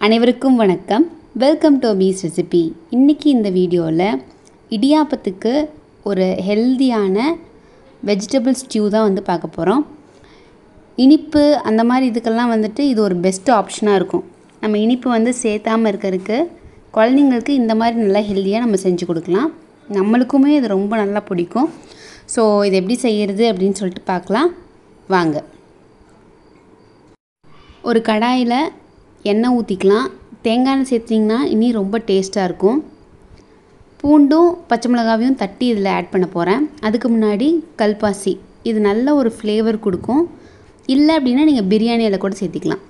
அனைவருக்கும் வணக்கம் welcome to piece recipe இன்றைக்கி இந்த வீடியோவில் இடியாப்பத்துக்கு ஒரு ஹெல்தியான வெஜிடபிள் ஸ்டியூ தான் வந்து பார்க்க போகிறோம் இனிப்பு அந்த மாதிரி இதுக்கெல்லாம் வந்துட்டு இது ஒரு பெஸ்ட் ஆப்ஷனாக இருக்கும் நம்ம இனிப்பு வந்து சேர்த்தாமல் இருக்கிறதுக்கு குழந்தைங்களுக்கு இந்த மாதிரி நல்லா ஹெல்த்தியாக நம்ம செஞ்சு கொடுக்கலாம் நம்மளுக்குமே இது ரொம்ப நல்லா பிடிக்கும் ஸோ இது எப்படி செய்கிறது அப்படின்னு சொல்லிட்டு பார்க்கலாம் வாங்க ஒரு கடாயில் எண்ணெய் ஊற்றிக்கலாம் தேங்காய் எண்ணெய் சேர்த்திங்கன்னா இனி ரொம்ப டேஸ்ட்டாக இருக்கும் பூண்டும் பச்சை மிளகாவையும் தட்டி இதில் ஆட் பண்ண போகிறேன் அதுக்கு முன்னாடி கல்பாசி இது நல்ல ஒரு ஃப்ளேவர் கொடுக்கும் இல்லை அப்படின்னா நீங்கள் பிரியாணியில் கூட சேர்த்திக்கலாம்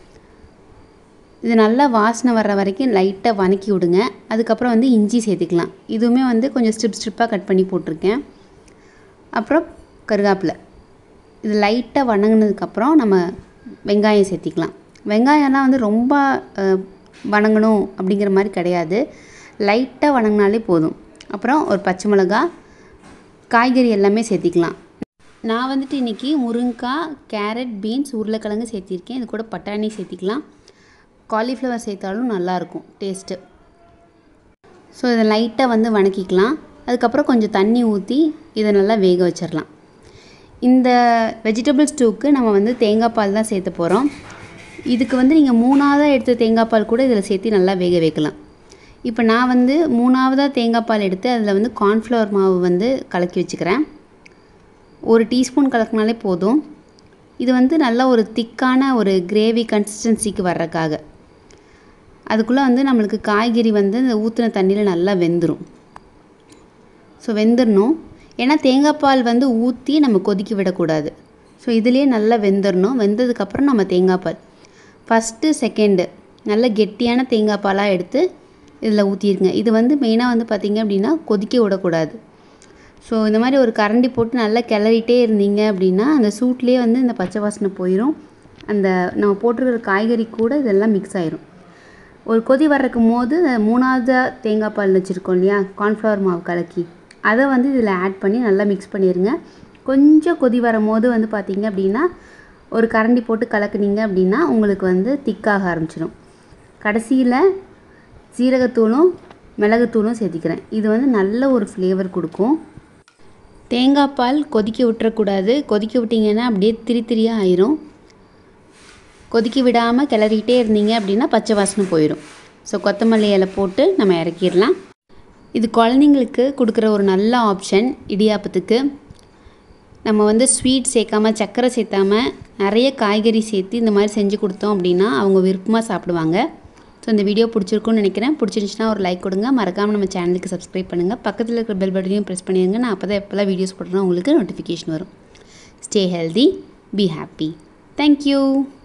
இது நல்லா வாசனை வர்ற வரைக்கும் லைட்டாக வதக்கி விடுங்க அதுக்கப்புறம் வந்து இஞ்சி சேர்த்திக்கலாம் இதுவுமே வந்து கொஞ்சம் ஸ்ட்ரிப் ஸ்ட்ரிப்பாக கட் பண்ணி போட்டிருக்கேன் அப்புறம் கருவேப்பிலை இது லைட்டாக வணங்கினதுக்கப்புறம் நம்ம வெங்காயம் சேர்த்திக்கலாம் வெங்காயம்லாம் வந்து ரொம்ப அஹ், வணங்கணும் அப்படிங்கிற மாதிரி கிடையாது லைட்டாக வணங்கினாலே போதும் அப்புறம் ஒரு பச்சை மிளகா காய்கறி எல்லாமே சேர்த்திக்கலாம் நான் வந்துட்டு இன்றைக்கி முருங்கைக்காய் கேரட் பீன்ஸ் உருளைக்கிழங்கு சேர்த்திருக்கேன் இது கூட பட்டாணி சேர்த்திக்கலாம் காலிஃப்ளவர் சேர்த்தாலும் நல்லாயிருக்கும் டேஸ்ட்டு ஸோ இதை லைட்டாக வந்து வணக்கிக்கலாம் அதுக்கப்புறம் கொஞ்சம் தண்ணி ஊற்றி இதை நல்லா வேக வச்சிடலாம் இந்த வெஜிடபிள் ஸ்டூக்கு நம்ம வந்து தேங்காய் பால் தான் சேர்த்து போகிறோம் இதுக்கு வந்து நீங்கள் மூணாவதாக எடுத்த தேங்காய் பால் கூட இதில் சேர்த்து நல்லா வேக வைக்கலாம் இப்போ நான் வந்து மூணாவதாக தேங்காய் பால் எடுத்து அதில் வந்து கார்ன்ஃப்ளவர் மாவு வந்து கலக்கி வச்சுக்கிறேன் ஒரு டீஸ்பூன் கலக்கினாலே போதும் இது வந்து நல்லா ஒரு திக்கான ஒரு கிரேவி கன்சிஸ்டன்சிக்கு வர்றதுக்காக அதுக்குள்ளே வந்து நம்மளுக்கு காய்கறி வந்து இந்த ஊற்றின தண்ணியில் நல்லா வெந்துடும் ஸோ வெந்துடணும் ஏன்னா தேங்காய் பால் வந்து ஊற்றி நம்ம கொதிக்க விடக்கூடாது ஸோ இதுலேயே நல்லா வெந்துடணும் வெந்ததுக்கப்புறம் நம்ம தேங்காய் பால் ஃபஸ்ட்டு செகண்டு நல்ல கெட்டியான தேங்காய் பாலாக எடுத்து இதில் ஊற்றிருங்க இது வந்து மெயினாக வந்து பார்த்திங்க அப்படின்னா கொதிக்க விடக்கூடாது ஸோ இந்த மாதிரி ஒரு கரண்டி போட்டு நல்லா கிளறிட்டே இருந்தீங்க அப்படின்னா அந்த சூட்லேயே வந்து இந்த பச்சை வாசனை போயிடும் அந்த நம்ம போட்டிருக்கிற காய்கறி கூட இதெல்லாம் மிக்ஸ் ஆயிரும் ஒரு கொதி வர்றக்கும் போது மூணாவது தேங்காய் பால் வச்சுருக்கோம் இல்லையா கார்ன்ஃப்ளவர் மாவு கலக்கி அதை வந்து இதில் ஆட் பண்ணி நல்லா மிக்ஸ் பண்ணிடுங்க கொஞ்சம் கொதி வரும் போது வந்து பார்த்திங்க அப்படின்னா ஒரு கரண்டி போட்டு கலக்குனீங்க அப்படின்னா உங்களுக்கு வந்து திக்காக ஆரம்பிச்சிடும் கடைசியில் சீரகத்தூளும் மிளகுத்தூளும் சேர்த்திக்கிறேன் இது வந்து நல்ல ஒரு ஃப்ளேவர் கொடுக்கும் தேங்காய் பால் கொதிக்க விட்டுறக்கூடாது கொதிக்க விட்டிங்கன்னா அப்படியே திரி திரியாக ஆயிரும் கொதிக்க விடாமல் கிளறிக்கிட்டே இருந்தீங்க அப்படின்னா பச்சை வாசனை போயிடும் ஸோ கொத்தமல்லி இலை போட்டு நம்ம இறக்கிடலாம் இது குழந்தைங்களுக்கு கொடுக்குற ஒரு நல்ல ஆப்ஷன் இடியாப்பத்துக்கு நம்ம வந்து ஸ்வீட் சேர்க்காம சர்க்கரை சேர்த்தாம நிறைய காய்கறி சேர்த்து இந்த மாதிரி செஞ்சு கொடுத்தோம் அப்படின்னா அவங்க விருப்பமாக சாப்பிடுவாங்க ஸோ இந்த வீடியோ பிடிச்சிருக்கும்னு நினைக்கிறேன் பிடிச்சிருந்துச்சுன்னா ஒரு லைக் கொடுங்க மறக்காமல் நம்ம சேனலுக்கு சப்ஸ்கிரைப் பண்ணுங்கள் பக்கத்தில் இருக்கிற பெல் பட்டனையும் ப்ரெஸ் பண்ணிடுங்க நான் அப்போ தான் எப்போல்லாம் வீடியோஸ் போடுறேன் உங்களுக்கு நோட்டிஃபிகேஷன் வரும் stay healthy be happy thank you